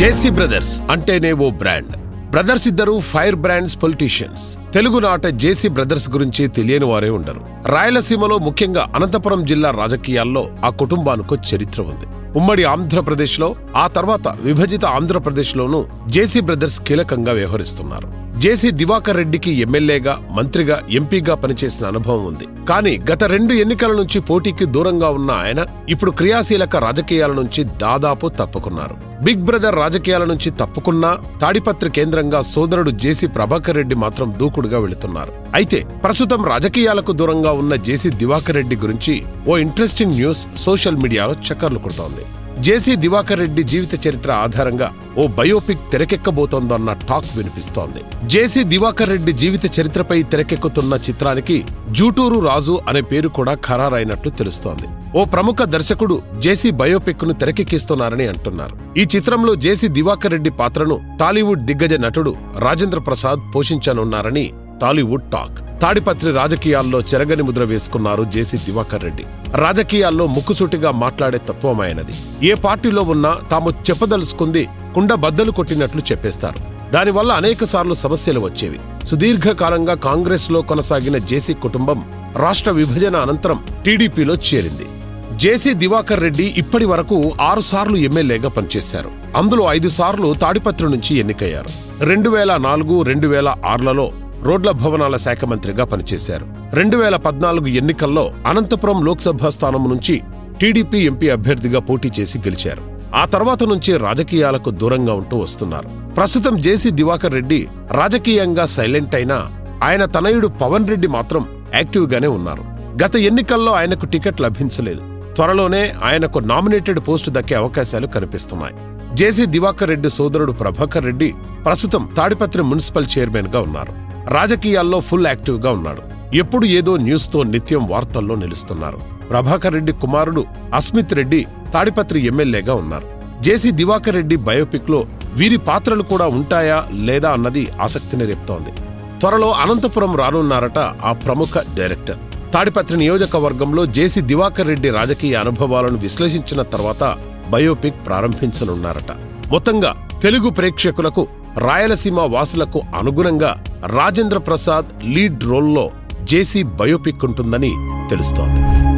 జేసీ brothers అంటేనే ఓ brand brothers ఇద్దరు ఫైర్ బ్రాండ్స్ పొలిటీషియన్స్ తెలుగునాట జేసీ బ్రదర్స్ గురించి తెలియని వారే ఉండరు రాయలసీమలో ముఖ్యంగా అనంతపురం జిల్లా రాజకీయాల్లో ఆ కుటుంబానికో చరిత్ర ఉంది ఉమ్మడి ఆంధ్రప్రదేశ్లో ఆ తర్వాత విభజిత ఆంధ్రప్రదేశ్లోనూ జేసీ బ్రదర్స్ కీలకంగా వ్యవహరిస్తున్నారు జేసీ దివాకర్ రెడ్డికి ఎమ్మెల్యేగా మంత్రిగా ఎంపీగా పనిచేసిన అనుభవం ఉంది కానీ గత రెండు ఎన్నికల నుంచి పోటీకి దూరంగా ఉన్న ఆయన ఇప్పుడు క్రియాశీలక రాజకీయాల నుంచి దాదాపు తప్పుకున్నారు బిగ్ బ్రదర్ రాజకీయాల నుంచి తప్పుకున్నా తాడిపత్రి కేంద్రంగా సోదరుడు జేసీ ప్రభాకర్ రెడ్డి మాత్రం దూకుడుగా వెళుతున్నారు అయితే ప్రస్తుతం రాజకీయాలకు దూరంగా ఉన్న జేసీ దివాకర్ రెడ్డి గురించి ఓ ఇంట్రెస్టింగ్ న్యూస్ సోషల్ మీడియాలో చక్కర్లు కొడుతోంది జేసీ దివాకర్ రెడ్డి జీవిత చరిత్ర ఆధారంగా ఓ బయోపిక్ తెరకెక్కబోతోందన్న టాక్ వినిపిస్తోంది జేసీ దివాకర్ రెడ్డి జీవిత చరిత్రపై తెరకెక్కుతున్న చిత్రానికి జూటూరు రాజు అనే పేరు కూడా ఖరారైనట్లు తెలుస్తోంది ఓ ప్రముఖ దర్శకుడు జేసీ బయోపిక్ ను తెరకెక్కిస్తున్నారని అంటున్నారు ఈ చిత్రంలో జేసీ దివాకర్ రెడ్డి పాత్రను టాలీవుడ్ దిగ్గజ నటుడు రాజేంద్ర ప్రసాద్ పోషించనున్నారని టాలీవుడ్ టాక్ తాడిపత్రి రాజకీయాల్లో చెరగని ముద్ర వేసుకున్నారు జేసీ దివాకర్ రెడ్డి రాజకీయాల్లో ముక్కుసూటిగా మాట్లాడే తత్వమైనది ఏ పార్టీలో ఉన్నా తాము చెప్పదలుచుకుంది కుండ బద్దలు కొట్టినట్లు చెప్పేస్తారు దానివల్ల అనేక సార్లు సమస్యలు వచ్చేవి సుదీర్ఘకాలంగా కాంగ్రెస్ లో కొనసాగిన జేసీ కుటుంబం రాష్ట్ర విభజన అనంతరం టీడీపీలో చేరింది జేసీ దివాకర్ రెడ్డి ఇప్పటి వరకు ఆరు సార్లు ఎమ్మెల్యేగా పనిచేశారు అందులో ఐదు సార్లు తాడిపత్రి నుంచి ఎన్నికయ్యారు రెండు వేల నాలుగు రెండు వేల ఆరులలో రోడ్ల భవనాల శాఖ మంత్రిగా పనిచేశారు రెండు వేల పద్నాలుగు ఎన్నికల్లో అనంతపురం లోక్సభ స్థానం నుంచి టీడీపీ ఎంపీ అభ్యర్థిగా పోటీ చేసి గెలిచారు ఆ తర్వాత నుంచి రాజకీయాలకు దూరంగా ఉంటూ వస్తున్నారు ప్రస్తుతం జేసీ దివాకర్ రెడ్డి రాజకీయంగా సైలెంట్ అయినా ఆయన తనయుడు పవన్ రెడ్డి మాత్రం యాక్టివ్గానే ఉన్నారు గత ఎన్నికల్లో ఆయనకు టికెట్ లభించలేదు త్వరలోనే ఆయనకు నామినేటెడ్ పోస్టు దక్కే అవకాశాలు కనిపిస్తున్నాయి జేసీ దివాకర్ రెడ్డి సోదరుడు ప్రభాకర్ రెడ్డి ప్రస్తుతం తాడిపత్రి మున్సిపల్ చైర్మన్ గా ఉన్నారు రాజకీయాల్లో ఫుల్ యాక్టివ్ గా ఉన్నాడు ఎప్పుడు ఏదో న్యూస్ తో నిత్యం వార్తల్లో నిలుస్తున్నారు ప్రభాకర్ రెడ్డి కుమారుడు అస్మిత్ రెడ్డి తాడిపత్రి ఎమ్మెల్యేగా ఉన్నారు జేసీ దివాకర్ రెడ్డి బయోపిక్ లో వీరి పాత్రలు కూడా ఉంటాయా లేదా అన్నది ఆసక్తిని రేపుతోంది త్వరలో అనంతపురం రానున్నారట ఆ ప్రముఖ డైరెక్టర్ తాడిపత్రి నియోజకవర్గంలో జేసీ దివాకర్ రెడ్డి రాజకీయ అనుభవాలను విశ్లేషించిన తర్వాత బయోపిక్ ప్రారంభించనున్నారట మొత్తంగా తెలుగు ప్రేక్షకులకు రాయలసీమ వాసులకు అనుగుణంగా రాజేంద్ర ప్రసాద్ లీడ్ రోల్లో జేసీ బయోపిక్ ఉంటుందని తెలుస్తోంది